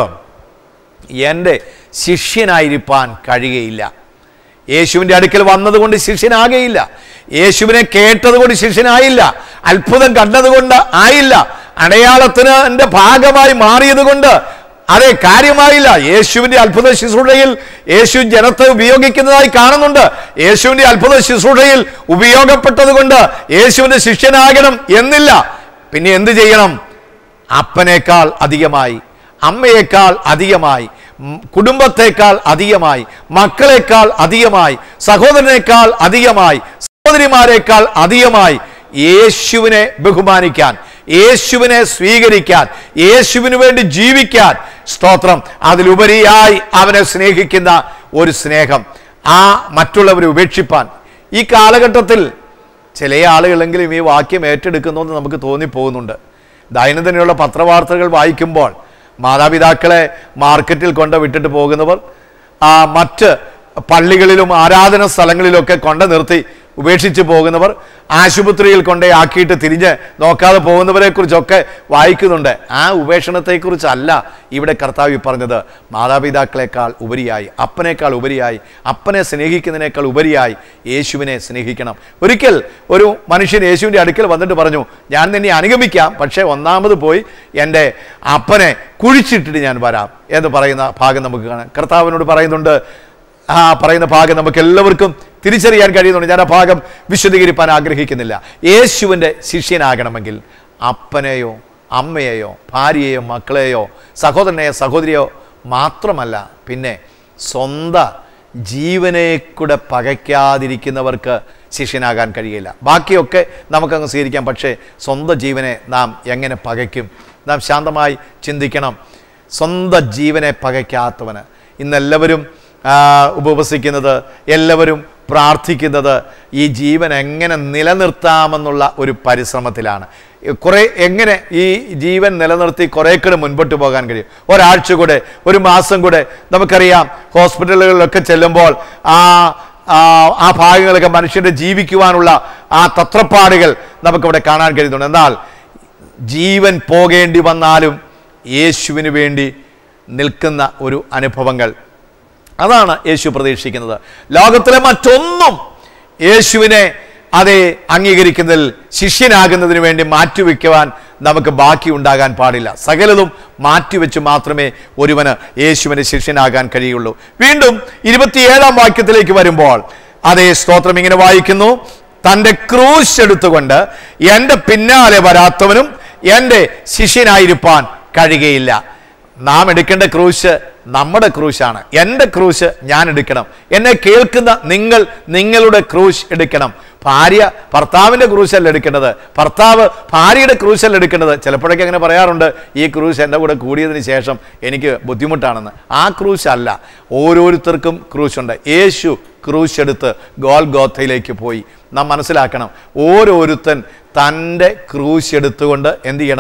എൻ്റെ ശിഷ്യനായിരിക്കാൻ കഴിയുകയില്ല യേശുവിൻ്റെ അടുക്കൽ വന്നതുകൊണ്ട് ശിഷ്യനാകയില്ല യേശുവിനെ കേട്ടതുകൊണ്ട് ശിഷ്യനായില്ല അത്ഭുതം കണ്ടതുകൊണ്ട് ആയില്ല അടയാളത്തിന് എൻ്റെ ഭാഗമായി മാറിയത് കൊണ്ട് അതെ കാര്യമായില്ല യേശുവിൻ്റെ അത്ഭുത ശുശ്രൂഷയിൽ യേശു ജനത്തെ ഉപയോഗിക്കുന്നതായി കാണുന്നുണ്ട് യേശുവിൻ്റെ അത്ഭുത ശുശ്രൂഷയിൽ ഉപയോഗപ്പെട്ടത് കൊണ്ട് യേശുവിൻ്റെ ശിഷ്യനാകണം എന്നില്ല പിന്നെ എന്ത് ചെയ്യണം അപ്പനേക്കാൾ അധികമായി അമ്മയേക്കാൾ അധികമായി ഉം, കുടുംബത്തേക്കാൾ അധികമായി മക്കളെക്കാൾ അധികമായി സഹോദരനേക്കാൾ അധികമായി സഹോദരിമാരെക്കാൾ അധികമായി യേശുവിനെ ബഹുമാനിക്കാൻ യേശുവിനെ സ്വീകരിക്കാൻ യേശുവിന് വേണ്ടി ജീവിക്കാൻ സ്തോത്രം അതിലുപരിയായി അവനെ സ്നേഹിക്കുന്ന ഒരു സ്നേഹം ആ മറ്റുള്ളവരെ ഉപേക്ഷിപ്പാൻ ഈ കാലഘട്ടത്തിൽ ചില ആളുകളെങ്കിലും ഈ വാക്യം ഏറ്റെടുക്കുന്നു എന്ന് നമുക്ക് തോന്നിപ്പോകുന്നുണ്ട് ദൈനംദിനമുള്ള പത്രവാർത്തകൾ വായിക്കുമ്പോൾ മാതാപിതാക്കളെ മാർക്കറ്റിൽ കൊണ്ട് വിട്ടിട്ട് പോകുന്നവർ ആ മറ്റ് പള്ളികളിലും ആരാധന സ്ഥലങ്ങളിലൊക്കെ കൊണ്ട് നിർത്തി ഉപേക്ഷിച്ച് പോകുന്നവർ ആശുപത്രിയിൽ കൊണ്ടേ ആക്കിയിട്ട് തിരിഞ്ഞ് നോക്കാതെ പോകുന്നവരെ കുറിച്ചൊക്കെ വായിക്കുന്നുണ്ട് ആ ഉപേക്ഷണത്തെക്കുറിച്ചല്ല ഇവിടെ കർത്താവ് ഈ പറഞ്ഞത് മാതാപിതാക്കളെക്കാൾ ഉപരിയായി അപ്പനേക്കാൾ ഉപരിയായി അപ്പനെ സ്നേഹിക്കുന്നതിനേക്കാൾ ഉപരിയായി യേശുവിനെ സ്നേഹിക്കണം ഒരിക്കൽ ഒരു മനുഷ്യൻ യേശുവിൻ്റെ അടുക്കൽ വന്നിട്ട് പറഞ്ഞു ഞാൻ നിന്നെ അനുഗമിക്കാം പക്ഷേ ഒന്നാമത് പോയി എൻ്റെ അപ്പനെ കുഴിച്ചിട്ടിട്ട് ഞാൻ വരാം എന്ന് പറയുന്ന ഭാഗം നമുക്ക് കാണാം കർത്താവിനോട് പറയുന്നുണ്ട് ആ പറയുന്ന ഭാഗം നമുക്ക് എല്ലാവർക്കും തിരിച്ചറിയാൻ കഴിയുന്നുണ്ട് ഞാൻ ആ ഭാഗം വിശദീകരിപ്പാൻ ആഗ്രഹിക്കുന്നില്ല യേശുവിൻ്റെ ശിഷ്യനാകണമെങ്കിൽ അപ്പനെയോ അമ്മയെയോ ഭാര്യയെയോ മക്കളെയോ സഹോദരനെയോ സഹോദരിയോ മാത്രമല്ല പിന്നെ സ്വന്തം ജീവനെ കൂടെ പകയ്ക്കാതിരിക്കുന്നവർക്ക് ശിഷ്യനാകാൻ കഴിയില്ല ബാക്കിയൊക്കെ നമുക്കങ്ങ് സ്വീകരിക്കാം പക്ഷേ സ്വന്തം ജീവനെ നാം എങ്ങനെ പകയ്ക്കും നാം ശാന്തമായി ചിന്തിക്കണം സ്വന്തം ജീവനെ പകയ്ക്കാത്തവന് ഇന്നെല്ലാവരും ആ, ഉപവസിക്കുന്നത് എല്ലാവരും പ്രാർത്ഥിക്കുന്നത് ഈ ജീവൻ എങ്ങനെ നിലനിർത്താമെന്നുള്ള ഒരു പരിശ്രമത്തിലാണ് കുറേ എങ്ങനെ ഈ ജീവൻ നിലനിർത്തി കുറേ കൂടെ മുൻപോട്ട് പോകാൻ കഴിയും ഒരാഴ്ച കൂടെ ഒരു മാസം കൂടെ നമുക്കറിയാം ഹോസ്പിറ്റലുകളിലൊക്കെ ചെല്ലുമ്പോൾ ആ ആ ആ ഭാഗങ്ങളൊക്കെ മനുഷ്യൻ്റെ ജീവിക്കുവാനുള്ള ആ തത്രപ്പാടുകൾ നമുക്കിവിടെ കാണാൻ കഴിയുന്നുണ്ട് എന്നാൽ ജീവൻ പോകേണ്ടി വന്നാലും യേശുവിന് വേണ്ടി നിൽക്കുന്ന ഒരു അനുഭവങ്ങൾ അതാണ് യേശു പ്രതീക്ഷിക്കുന്നത് ലോകത്തിലെ മറ്റൊന്നും യേശുവിനെ അതെ അംഗീകരിക്കുന്നതിൽ ശിഷ്യനാകുന്നതിന് വേണ്ടി മാറ്റിവെക്കുവാൻ നമുക്ക് ബാക്കി ഉണ്ടാകാൻ പാടില്ല സകലതും മാറ്റിവെച്ച് മാത്രമേ ഒരുവന് യേശുവിന് ശിഷ്യനാകാൻ കഴിയുള്ളൂ വീണ്ടും ഇരുപത്തിയേഴാം വാക്യത്തിലേക്ക് വരുമ്പോൾ അതേ സ്തോത്രം ഇങ്ങനെ വായിക്കുന്നു തൻ്റെ ക്രൂശ് എടുത്തുകൊണ്ട് എൻ്റെ പിന്നാലെ വരാത്തവനും എൻ്റെ ശിഷ്യനായിരിക്കാൻ കഴിയുകയില്ല നാം എടുക്കേണ്ട ക്രൂശ് നമ്മുടെ ക്രൂശാണ് എൻ്റെ ക്രൂശ് ഞാൻ എടുക്കണം എന്നെ കേൾക്കുന്ന നിങ്ങൾ നിങ്ങളുടെ ക്രൂശ് എടുക്കണം ഭാര്യ ഭർത്താവിൻ്റെ ക്രൂശല്ല എടുക്കേണ്ടത് ഭർത്താവ് ഭാര്യയുടെ ക്രൂശല്ല എടുക്കേണ്ടത് ചിലപ്പോഴൊക്കെ അങ്ങനെ പറയാറുണ്ട് ഈ ക്രൂശ് എൻ്റെ കൂടെ കൂടിയതിന് ശേഷം എനിക്ക് ബുദ്ധിമുട്ടാണെന്ന് ആ ക്രൂശ് അല്ല ഓരോരുത്തർക്കും ക്രൂശുണ്ട് യേശു ക്രൂശ് എടുത്ത് ഗോൽ ഗോത്തയിലേക്ക് പോയി നാം മനസ്സിലാക്കണം ഓരോരുത്തൻ തൻ്റെ ക്രൂശ് എടുത്തുകൊണ്ട് എന്ത് ചെയ്യണം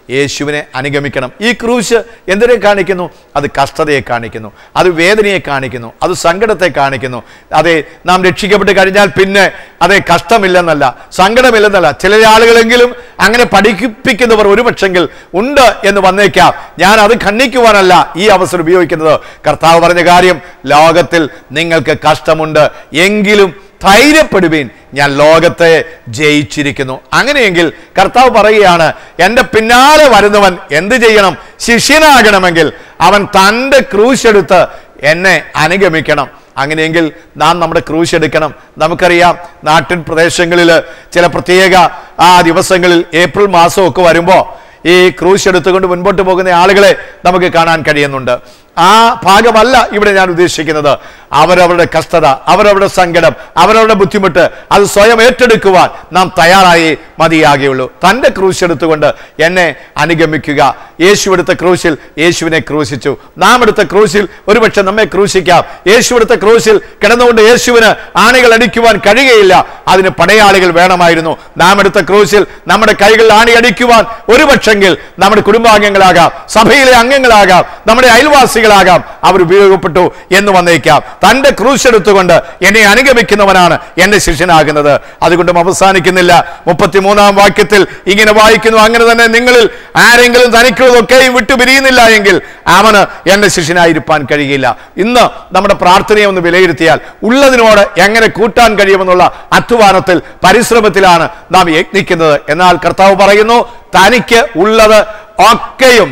യേശുവിനെ അനുഗമിക്കണം ഈ ക്രൂശ് എന്തിനെ കാണിക്കുന്നു അത് കഷ്ടതയെ കാണിക്കുന്നു അത് വേദനയെ കാണിക്കുന്നു അത് സങ്കടത്തെ കാണിക്കുന്നു അതെ നാം രക്ഷിക്കപ്പെട്ട് കഴിഞ്ഞാൽ പിന്നെ അതെ കഷ്ടമില്ലെന്നല്ല സങ്കടമില്ലെന്നല്ല ചില ആളുകളെങ്കിലും അങ്ങനെ പഠിപ്പിക്കുന്നവർ ഒരു പക്ഷെങ്കിൽ ഉണ്ട് എന്ന് വന്നേക്കാം ഞാൻ അത് ഖണ്ഡിക്കുവാനല്ല ഈ അവസരം ഉപയോഗിക്കുന്നത് കർത്താവ് പറഞ്ഞ കാര്യം ലോകത്തിൽ നിങ്ങൾക്ക് കഷ്ടമുണ്ട് എങ്കിലും ധൈര്യപ്പെടുവീൻ ഞാൻ ലോകത്തെ ജയിച്ചിരിക്കുന്നു അങ്ങനെയെങ്കിൽ കർത്താവ് പറയുകയാണ് എൻ്റെ പിന്നാലെ വരുന്നവൻ എന്ത് ചെയ്യണം ശിഷ്യനാകണമെങ്കിൽ അവൻ തൻ്റെ ക്രൂശ് എടുത്ത് എന്നെ അനുഗമിക്കണം അങ്ങനെയെങ്കിൽ നാം നമ്മുടെ ക്രൂശ് എടുക്കണം നമുക്കറിയാം നാട്ടിൻ പ്രദേശങ്ങളിൽ ചില പ്രത്യേക ആ ദിവസങ്ങളിൽ ഏപ്രിൽ മാസമൊക്കെ വരുമ്പോൾ ഈ ക്രൂശ് എടുത്തുകൊണ്ട് മുൻപോട്ട് പോകുന്ന ആളുകളെ നമുക്ക് കാണാൻ കഴിയുന്നുണ്ട് ആ ഭാഗമല്ല ഇവിടെ ഞാൻ ഉദ്ദേശിക്കുന്നത് അവരവരുടെ കഷ്ടത അവരവരുടെ സങ്കടം അവരവരുടെ ബുദ്ധിമുട്ട് അത് സ്വയം ഏറ്റെടുക്കുവാൻ നാം തയ്യാറായി മതിയാകുകയുള്ളൂ തൻ്റെ ക്രൂശ് എടുത്തുകൊണ്ട് എന്നെ അനുഗമിക്കുക യേശു എടുത്ത ക്രൂശിൽ യേശുവിനെ ക്രൂശിച്ചു നാം എടുത്ത ക്രൂശിൽ ഒരുപക്ഷെ നമ്മെ ക്രൂശിക്കാം യേശു എടുത്ത ക്രൂശിൽ കിടന്നുകൊണ്ട് യേശുവിന് ആണികൾ അടിക്കുവാൻ കഴിയുകയില്ല അതിന് പടയാളികൾ വേണമായിരുന്നു നാം എടുത്ത ക്രൂശിൽ നമ്മുടെ കൈകളിൽ ആണി അടിക്കുവാൻ ഒരുപക്ഷെങ്കിൽ നമ്മുടെ കുടുംബാംഗങ്ങളാകാം സഭയിലെ അംഗങ്ങളാകാം നമ്മുടെ അയൽവാസികളാകാം അവർ ഉപയോഗപ്പെട്ടു എന്ന് വന്നേക്കാം തന്റെ ക്രൂശ് എടുത്തുകൊണ്ട് എന്നെ അനുഗമിക്കുന്നവനാണ് എന്റെ ശിഷ്യനാകുന്നത് അതുകൊണ്ടും അവസാനിക്കുന്നില്ല മുപ്പത്തിമൂന്നാം വാക്യത്തിൽ ഇങ്ങനെ വായിക്കുന്നു അങ്ങനെ തന്നെ നിങ്ങളിൽ ആരെങ്കിലും തനിക്കുള്ളതൊക്കെയും വിട്ടുപിരിയുന്നില്ല എങ്കിൽ അവന് എന്റെ ശിഷ്യനായിരിക്കാൻ കഴിയില്ല ഇന്ന് നമ്മുടെ പ്രാർത്ഥനയെ ഒന്ന് വിലയിരുത്തിയാൽ ഉള്ളതിനോട് എങ്ങനെ കൂട്ടാൻ കഴിയുമെന്നുള്ള അധ്വാനത്തിൽ പരിശ്രമത്തിലാണ് നാം യത്നിക്കുന്നത് എന്നാൽ കർത്താവ് പറയുന്നു തനിക്ക് ഉള്ളത് ഒക്കെയും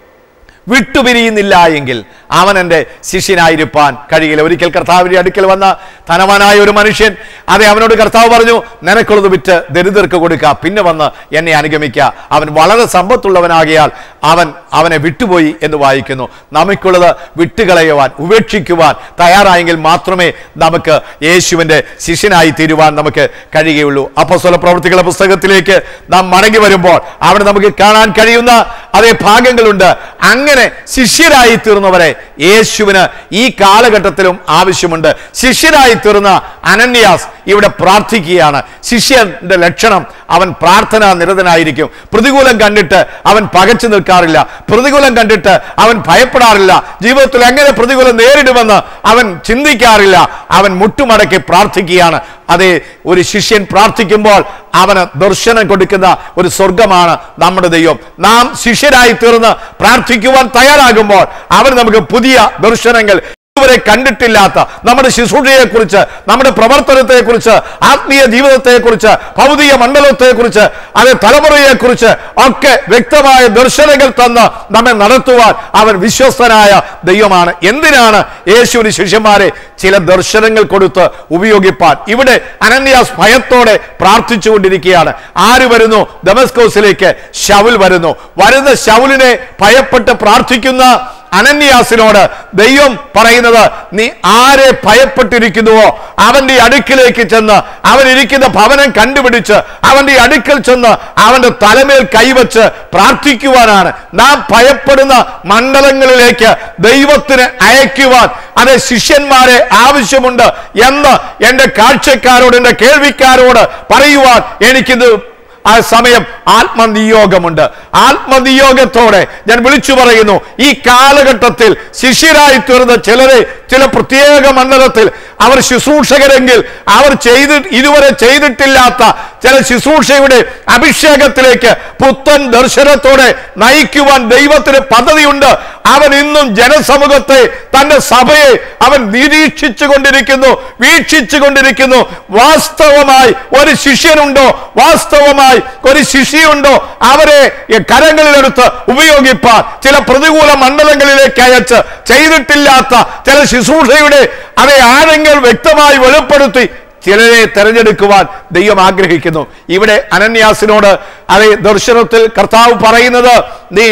വിട്ടുപിരിയുന്നില്ല എങ്കിൽ അവൻ എൻ്റെ ശിഷ്യനായിരിക്കാൻ കഴിയില്ല ഒരിക്കൽ കർത്താവിന്റെ അടുക്കൽ വന്ന ധനവാനായ ഒരു മനുഷ്യൻ അതെ അവനോട് കർത്താവ് പറഞ്ഞു നിനക്കുള്ളത് വിറ്റ് ദരിദ്രർക്ക് കൊടുക്കുക പിന്നെ വന്ന് എന്നെ അനുഗമിക്കുക അവൻ വളരെ സമ്പത്തുള്ളവനാകിയാൽ അവൻ അവനെ വിട്ടുപോയി എന്ന് വായിക്കുന്നു നമുക്കുള്ളത് വിട്ടുകളയുവാൻ ഉപേക്ഷിക്കുവാൻ തയ്യാറായെങ്കിൽ മാത്രമേ നമുക്ക് യേശുവിൻ്റെ ശിഷ്യനായി തീരുവാൻ നമുക്ക് കഴിയുകയുള്ളൂ അപ്പോസ്തല പ്രവൃത്തികളുടെ പുസ്തകത്തിലേക്ക് നാം മടങ്ങി വരുമ്പോൾ അവിടെ നമുക്ക് കാണാൻ കഴിയുന്ന അതേ ഭാഗങ്ങളുണ്ട് അങ്ങനെ ശിഷ്യരായി തീർന്നവരെ യേശുവിന് ഈ കാലഘട്ടത്തിലും ആവശ്യമുണ്ട് ശിഷ്യരായി തീർന്ന അനന്യാസ് ഇവിടെ പ്രാർത്ഥിക്കുകയാണ് ശിഷ്യന്റെ ലക്ഷണം അവൻ പ്രാർത്ഥനാ നിരതനായിരിക്കും പ്രതികൂലം കണ്ടിട്ട് അവൻ പകച്ചു നിൽക്കാറില്ല പ്രതികൂലം കണ്ടിട്ട് അവൻ ഭയപ്പെടാറില്ല ജീവിതത്തിൽ എങ്ങനെ പ്രതികൂലം നേരിടുമെന്ന് അവൻ ചിന്തിക്കാറില്ല അവൻ മുട്ടുമടക്കി പ്രാർത്ഥിക്കുകയാണ് അതെ ഒരു ശിഷ്യൻ പ്രാർത്ഥിക്കുമ്പോൾ അവന് ദർശനം കൊടുക്കുന്ന ഒരു സ്വർഗമാണ് നമ്മുടെ ദൈവം നാം ശിഷ്യരായി തീർന്ന് പ്രാർത്ഥിക്കുവാൻ തയ്യാറാകുമ്പോൾ അവൻ നമുക്ക് പുതിയ ദർശനങ്ങൾ ഇതുവരെ കണ്ടിട്ടില്ലാത്ത നമ്മുടെ ശുശ്രൂഷയെക്കുറിച്ച് നമ്മുടെ പ്രവർത്തനത്തെക്കുറിച്ച് ആത്മീയ ജീവിതത്തെക്കുറിച്ച് ഭൗതിക മണ്ഡലത്തെക്കുറിച്ച് അത് തലമുറയെക്കുറിച്ച് ഒക്കെ വ്യക്തമായ ദർശനങ്ങൾ തന്ന് നമ്മെ നടത്തുവാൻ അവൻ വിശ്വസ്തനായ ദൈവമാണ് എന്തിനാണ് യേശുവിന് ശിഷ്യന്മാരെ ചില ദർശനങ്ങൾ കൊടുത്ത് ഉപയോഗിപ്പാൻ ഇവിടെ അനന്യാസ് ഭയത്തോടെ പ്രാർത്ഥിച്ചുകൊണ്ടിരിക്കുകയാണ് ആര് വരുന്നു ദമസ്കോസിലേക്ക് ശൗൽ വരുന്നു വരുന്ന ശൗലിനെ ഭയപ്പെട്ട് പ്രാർത്ഥിക്കുന്ന അനന്യാസിനോട് ദൈവം പറയുന്നത് നീ ആരെ ഭയപ്പെട്ടിരിക്കുന്നുവോ അവന്റെ അടുക്കിലേക്ക് ചെന്ന് അവൻ ഇരിക്കുന്ന ഭവനം കണ്ടുപിടിച്ച് അവന്റെ അടുക്കൽ ചെന്ന് അവന്റെ തലമേൽ കൈവച്ച് പ്രാർത്ഥിക്കുവാനാണ് നാം ഭയപ്പെടുന്ന മണ്ഡലങ്ങളിലേക്ക് ദൈവത്തിന് അയക്കുവാൻ അത് ശിഷ്യന്മാരെ ആവശ്യമുണ്ട് എന്ന് എൻ്റെ കാഴ്ചക്കാരോട് എൻ്റെ കേൾവിക്കാരോട് പറയുവാൻ എനിക്കിത് ആ സമയം ആത്മനിയോഗമുണ്ട് ആത്മനിയോഗത്തോടെ ഞാൻ വിളിച്ചു പറയുന്നു ഈ കാലഘട്ടത്തിൽ ശിഷ്യരായി തീർന്ന ചിലരെ ചില പ്രത്യേക മണ്ഡലത്തിൽ അവർ ശുശ്രൂഷകരെങ്കിൽ അവർ ചെയ്ത് ഇതുവരെ ചെയ്തിട്ടില്ലാത്ത ചില ശുശ്രൂഷയുടെ അഭിഷേകത്തിലേക്ക് പുത്തൻ ദർശനത്തോടെ നയിക്കുവാൻ ദൈവത്തിന് പദ്ധതിയുണ്ട് അവൻ ഇന്നും ജനസമൂഹത്തെ തന്റെ സഭയെ അവൻ നിരീക്ഷിച്ചു കൊണ്ടിരിക്കുന്നു വീക്ഷിച്ചു കൊണ്ടിരിക്കുന്നു വാസ്തവമായി ഒരു ശിഷ്യനുണ്ടോ വാസ്തവമായി ഒരു ശിഷ്യയുണ്ടോ അവരെ ഈ കരങ്ങളിലെടുത്ത് ഉപയോഗിപ്പാൻ ചില പ്രതികൂല മണ്ഡലങ്ങളിലേക്ക് അയച്ച് ചെയ്തിട്ടില്ലാത്ത ചില ശുശ്രൂഷയുടെ അവയെ ആഴങ്ങൾ വ്യക്തമായി വെളിപ്പെടുത്തി ചിലരെ തെരഞ്ഞെടുക്കുവാൻ ദൈവം ആഗ്രഹിക്കുന്നു ഇവിടെ അനന്യാസിനോട് അതേ ദർശനത്തിൽ കർത്താവ് പറയുന്നത് നീ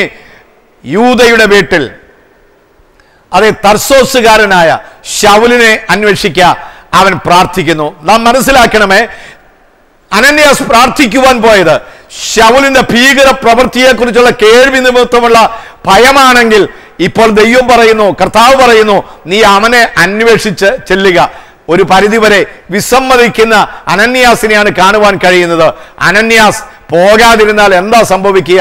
യൂതയുടെ വീട്ടിൽ അതെ തർസോസുകാരനായ ശൗലിനെ അന്വേഷിക്കുക അവൻ പ്രാർത്ഥിക്കുന്നു നാം മനസ്സിലാക്കണമേ അനന്യാസ് പ്രാർത്ഥിക്കുവാൻ പോയത് ശൗലിന്റെ ഭീകര പ്രവൃത്തിയെക്കുറിച്ചുള്ള കേൾവി നിമിത്തമുള്ള ഭയമാണെങ്കിൽ ഇപ്പോൾ ദൈവം പറയുന്നു കർത്താവ് പറയുന്നു നീ അവനെ അന്വേഷിച്ച് ചെല്ലുക ഒരു പരിധിവരെ വിസമ്മതിക്കുന്ന അനന്യാസിനെയാണ് കാണുവാൻ കഴിയുന്നത് അനന്യാസ് പോകാതിരുന്നാൽ എന്താ സംഭവിക്കുക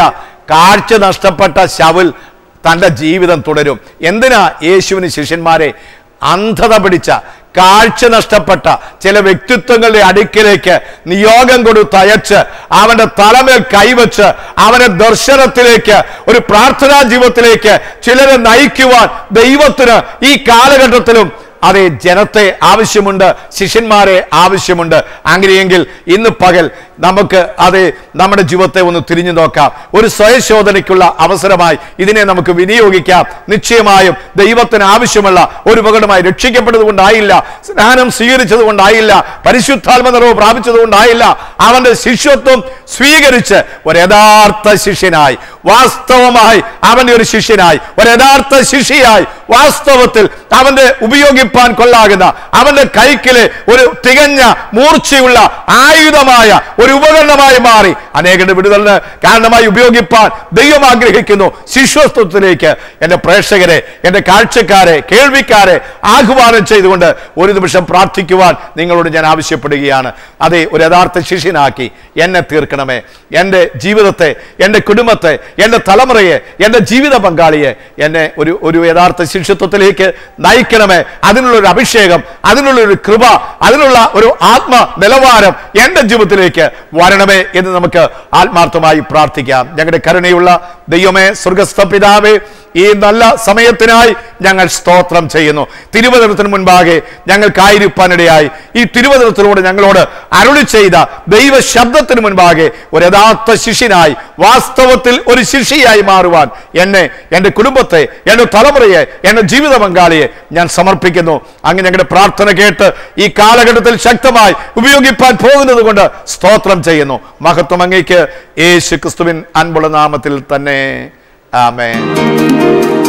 കാഴ്ച നഷ്ടപ്പെട്ട ശവുൽ തൻ്റെ ജീവിതം തുടരും എന്തിനാ യേശുവിന് ശിഷ്യന്മാരെ അന്ധത പിടിച്ച കാഴ്ച നഷ്ടപ്പെട്ട ചില വ്യക്തിത്വങ്ങളുടെ അടുക്കിലേക്ക് നിയോഗം കൊടുത്ത് അയച്ച് അവന്റെ തലമേൽ കൈവച്ച് അവനെ ദർശനത്തിലേക്ക് ഒരു പ്രാർത്ഥനാ ജീവിതത്തിലേക്ക് ചിലരെ നയിക്കുവാൻ ദൈവത്തിന് ഈ കാലഘട്ടത്തിലും അതെ ജനത്തെ ആവശ്യമുണ്ട് ശിഷ്യന്മാരെ ആവശ്യമുണ്ട് അങ്ങനെയെങ്കിൽ ഇന്ന് പകൽ നമുക്ക് അത് നമ്മുടെ ജീവിതത്തെ ഒന്ന് തിരിഞ്ഞു നോക്കാം ഒരു സ്വയശോധനയ്ക്കുള്ള അവസരമായി ഇതിനെ നമുക്ക് വിനിയോഗിക്കാം നിശ്ചയമായും ദൈവത്തിന് ആവശ്യമുള്ള ഒരു പകടമായി രക്ഷിക്കപ്പെട്ടത് കൊണ്ടായില്ല സ്നാനം സ്വീകരിച്ചത് കൊണ്ടായില്ല പരിശുദ്ധാത്മ നിറവ് പ്രാപിച്ചത് കൊണ്ടായില്ല അവന്റെ ശിഷ്യത്വം സ്വീകരിച്ച് ഒരു യഥാർത്ഥ ശിഷ്യനായി വാസ്തവമായി അവന്റെ ഒരു ശിഷ്യനായി ഒരു യഥാർത്ഥ ശിഷ്യയായി വാസ്തവത്തിൽ അവന്റെ ഉപയോഗിപ്പാൻ കൊള്ളാകുന്ന അവന്റെ കൈക്കിലെ ഒരു തികഞ്ഞ മൂർച്ചയുള്ള ആയുധമായ ഒരു ഉപകരണമായി മാറി അനേകരുടെ വിടുതലിന് കാരണമായി ഉപയോഗിപ്പാൻ ദൈവം ആഗ്രഹിക്കുന്നു ശിഷ്യത്വത്തിലേക്ക് എൻ്റെ പ്രേക്ഷകരെ എൻ്റെ കാഴ്ചക്കാരെ കേൾവിക്കാരെ ആഹ്വാനം ചെയ്തുകൊണ്ട് ഒരു നിമിഷം പ്രാർത്ഥിക്കുവാൻ നിങ്ങളോട് ഞാൻ ആവശ്യപ്പെടുകയാണ് അതെ ഒരു യഥാർത്ഥ ശിഷ്യനാക്കി എന്നെ തീർക്കണമേ എൻ്റെ ജീവിതത്തെ എൻ്റെ കുടുംബത്തെ എൻ്റെ തലമുറയെ എൻ്റെ ജീവിത പങ്കാളിയെ എന്നെ ഒരു ഒരു യഥാർത്ഥ ശിഷ്യത്വത്തിലേക്ക് നയിക്കണമേ അതിനുള്ള ഒരു അഭിഷേകം അതിനുള്ള ഒരു കൃപ അതിനുള്ള ഒരു ആത്മ നിലവാരം എൻ്റെ ജീവിതത്തിലേക്ക് വരണമേ എന്ന് നമുക്ക് ആത്മാർത്ഥമായി പ്രാർത്ഥിക്കാം ഞങ്ങളുടെ കരുണയുള്ള ദൈവമേ സ്വർഗസ്ഥ പിതാവേ ഈ നല്ല സമയത്തിനായി ഞങ്ങൾ സ്തോത്രം ചെയ്യുന്നു തിരുവനന്തപുരത്തിന് മുൻപാകെ ഞങ്ങൾക്കായിരിക്കാനിടയായി ഈ തിരുവനന്തപുരത്തിലൂടെ ഞങ്ങളോട് അരുളി ചെയ്ത ദൈവ ശബ്ദത്തിന് മുൻപാകെ ഒരു യഥാർത്ഥ ശിഷ്യനായി വാസ്തവത്തിൽ ഒരു ശിഷ്യയായി മാറുവാൻ എന്നെ എൻ്റെ കുടുംബത്തെ എൻ്റെ തലമുറയെ എൻ്റെ ജീവിത പങ്കാളിയെ ഞാൻ സമർപ്പിക്കുന്നു അങ്ങ് ഞങ്ങളുടെ പ്രാർത്ഥന കേട്ട് ഈ കാലഘട്ടത്തിൽ ശക്തമായി ഉപയോഗിപ്പാൻ പോകുന്നത് കൊണ്ട് സ്തോത്രം ചെയ്യുന്നു മഹത്വം അങ്ങേക്ക് യേശു ക്രിസ്തുവിൻ അൻപുള്ള നാമത്തിൽ തന്നെ ആമേൻ